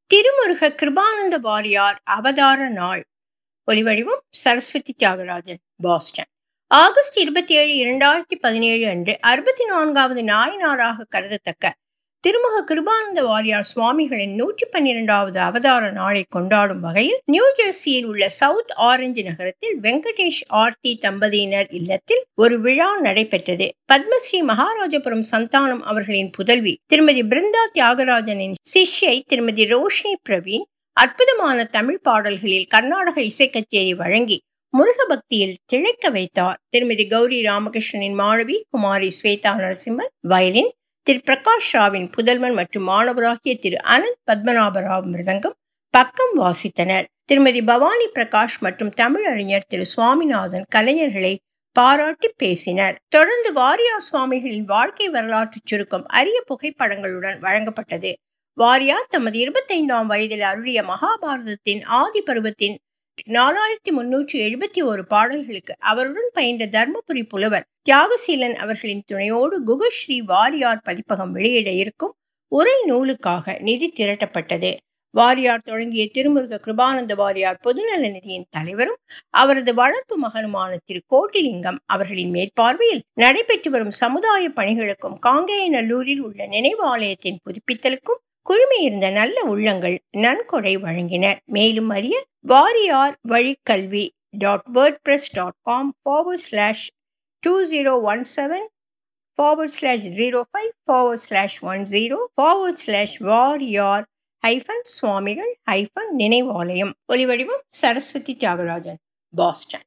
திருமுருக கிருபானந்த வாரியார் அவதார நாள் ஒலிவடிவம் சரஸ்வதி தியாகராஜன் பாஸ்டன் ஆகஸ்ட் இருபத்தி ஏழு இரண்டாயிரத்தி பதினேழு அன்று அறுபத்தி நான்காவது நாயனாராக கருதத்தக்க திருமுக கிருபானந்த வாரியார் சுவாமிகளின் நூற்றி பன்னிரெண்டாவது அவதார நாளை கொண்டாடும் வகையில் நியூ ஜெர்சியில் உள்ள சவுத் ஆரஞ்சு நகரத்தில் வெங்கடேஷ் ஆர்த்தி தம்பதியினர் இல்லத்தில் ஒரு விழா நடைபெற்றது பத்மஸ்ரீ மகாராஜபுரம் சந்தானம் அவர்களின் புதல்வி திருமதி பிருந்தா தியாகராஜனின் சிஷ்யை திருமதி ரோஷினி பிரவீன் அற்புதமான தமிழ் பாடல்களில் கர்நாடக இசை கச்சேரி வழங்கி முருக பக்தியில் திளைக்க வைத்தார் திருமதி கௌரி ராமகிருஷ்ணனின் மாணவி குமாரி ஸ்வேதா நரசிம்மன் வயலின் திரு பிரகாஷ் ராவின் புதல்வன் மற்றும் மாணவராகிய திரு அனந்த் பத்மநாபராவ் மிருதங்கம் பக்கம் வாசித்தனர் திருமதி பவானி பிரகாஷ் மற்றும் தமிழறிஞர் திரு சுவாமிநாதன் கலைஞர்களை பாராட்டி பேசினர் தொடர்ந்து வாரியார் சுவாமிகளின் வாழ்க்கை வரலாற்று சுருக்கம் அரிய புகைப்படங்களுடன் வழங்கப்பட்டது வாரியார் தமது இருபத்தைந்தாம் வயதில் அருளிய மகாபாரதத்தின் ஆதி பருவத்தின் நாலாயிரத்தி முன்னூற்றி எழுபத்தி ஒரு பாடல்களுக்கு அவருடன் பயின்ற தர்மபுரி புலவர் தியாகசீலன் அவர்களின் துணையோடு குகஸ்ரீ வாரியார் பதிப்பகம் வெளியிட இருக்கும் உரை நூலுக்காக நிதி திரட்டப்பட்டது வாரியார் தொடங்கிய திருமுருக கிருபானந்த வாரியார் பொதுநல நிதியின் தலைவரும் அவரது வளர்ப்பு மகனுமான திரு கோட்டிலிங்கம் அவர்களின் மேற்பார்வையில் நடைபெற்று வரும் சமுதாய பணிகளுக்கும் காங்கேயநல்லூரில் உள்ள நினைவாலயத்தின் புதுப்பித்தலுக்கும் குழுமியிருந்த நல்ல உள்ளங்கள் நன்கொடை வழங்கினர் மேலும் அறிய வாரியார் வழிக்கல்வி dot WordPress dot com forward slash two zero one seven forward slash zero five forward slash one zero forward slash Variyar hyphen சுவாமிகள் ஹைஃபன் நினைவாலயம் ஒலிவடிவம் சரஸ்வதி தியாகராஜன் பாஸ்டன்